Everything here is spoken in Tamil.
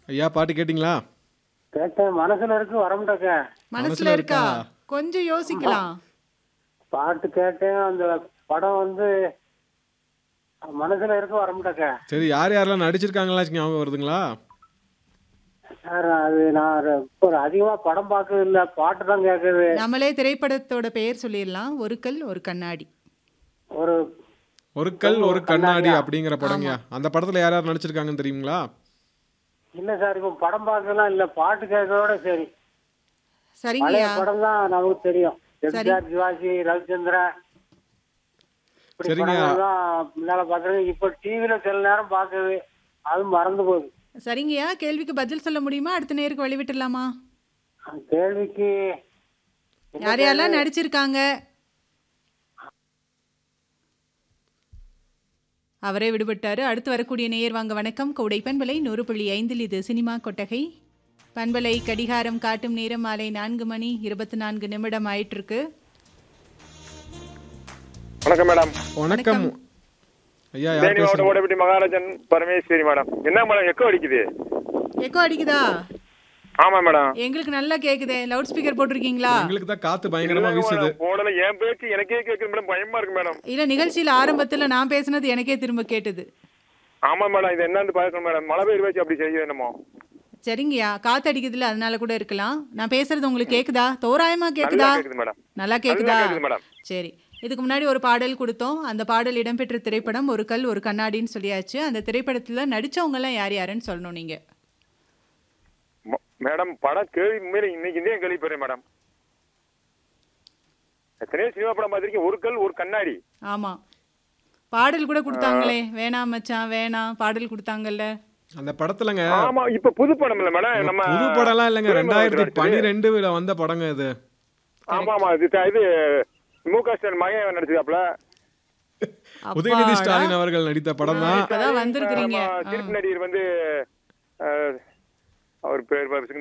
ஐயா பாட்டு கேட்டிங்களா கேட்டேன் மனசுல இருக்கு வரமுட்டக்க மனசுல இருக்கா கொஞ்சம் யோசிக்கலாம் பாட்டு கேட்டேன் அந்த படம் வந்து மனசுல இருக்கு வரமுட்டக்க சரி யார் யாரெல்லாம் நடிச்சிருக்காங்களா ஞாபகம் வருதுங்களா சார் அது நான் ஒரு- ஒரு அதிகமா படம் பார்க்கறது இல்ல பாட்டு தான் கேட்குது நம்மளே திரைப்படத்தோட பெயர் சொல்லிடலாம் ஒரு கல் ஒரு கண்ணாடி ஒரு ஒரு கல் ஒரு கண்ணாடி அப்படிங்கிற படங்க அந்த படத்துல யார் யார் நடிச்சிருக்காங்கன்னு தெரியுங்களா இல்ல சார் இப்போ படம் பார்க்கலாம் இல்ல பாட்டு கேட்கறதோட சரி பழைய சரிங்கய்யா படம் தான் நமக்கு தெரியும் எம்ஜிஆர் சிவாஜி ரவிச்சந்திரன் இப்படி சரிங்க. படங்கள் தான் முன்னால பாக்குறது இப்ப டிவில சில நேரம் பாக்குது அதுவும் மறந்து போகுது சரிங்கய்யா கேள்விக்கு பதில் சொல்ல முடியுமா அடுத்த நேருக்கு வழிவிட்டுலாமா கேள்விக்கு யார் யாரெல்லாம் நடிச்சிருக்காங்க அவரே விடுபட்டாரு அடுத்து வரக்கூடிய நேயர் வாங்க வணக்கம் கவுடை பண்பலை நூறு புள்ளி ஐந்தில் இது சினிமா கொட்டகை பண்பலை கடிகாரம் காட்டும் நேரம் மாலை நான்கு மணி இருபத்தி நான்கு நிமிடம் ஆயிட்டு இருக்கு வணக்கம் மேடம் வணக்கம் ஐயா யார் தேனி மாவட்டம் பேசுறீங்க ஓடப்பட்டி மகாராஜன் பரமேஸ்வரி மேடம் என்ன மேடம் எக்கோ அடிக்குது எக்கோ அடிக்குதா ஆமா மேடம் எங்களுக்கு நல்லா கேக்குதே லவுட் ஸ்பீக்கர் போட்டிருக்கீங்களா எங்களுக்கு தான் காத்து பயங்கரமா இல்ல வீசுது மேடம், போடல என் பேச்சு எனக்கே கேக்குது மேடம் பயமா இருக்கு மேடம் இல்ல நிகழ்ச்சியில ஆரம்பத்துல நான் பேசுனது எனக்கே திரும்ப கேட்டது ஆமா மேடம் இது என்னன்னு பார்க்கணும் மேடம் மழை பெய்ய வச்சு அப்படி செய்ய என்னமோ சரிங்கய்யா காத்து அடிக்குதுல அதனால கூட இருக்கலாம் நான் பேசுறது உங்களுக்கு கேக்குதா தோராயமா நல்லா கேக்குதா கேக்குது மேடம் நல்லா நல்லா கேக்குதா கேக்குது மேடம் சரி இதுக்கு முன்னாடி ஒரு பாடல் கொடுத்தோம் அந்த பாடல் இடம்பெற்ற திரைப்படம் ஒரு கல் ஒரு கண்ணாடின்னு சொல்லியாச்சு அந்த திரைப்படத்துல நடிச்சவங்க எல்லாம் யார் யாருன்னு சொல்லணும் நீங்க ம- மேடம் படம் கேள்வி உண்மையில இன்னைக்கு தான் கேள்விப்படுறேன் மேடம் எத்தனையோ சினிமா படம் பார்த்திருக்கேன் ஒரு கல் ஒரு கண்ணாடி ஆமா பாடல் கூட கொடுத்தாங்களே வேணாம் மச்சான் வேணாம் பாடல் கொடுத்தாங்கல்ல அந்த படத்துலங்க ஆமா இப்ப புது படம் இல்ல மேடம் நம்ம புது படம்லாம் இல்லைங்க துரைமுருகன் ரெண்டாயிரத்தி நடிச்சது. பனிரெண்டுல வந்த படங்க இது ஆமா ஆமா இது த- இது மு க ஸ்டாலின் மகன் நடிச்சதாப்ல உதயநிதி அப்பாடா. ஸ்டாலின் அவர்கள் நடித்த படம் தான் இப்பதான் வந்திருக்கிறீங்க நம்ம திருப்பி நடிகர் வந்து அஹ், அவர் பேர்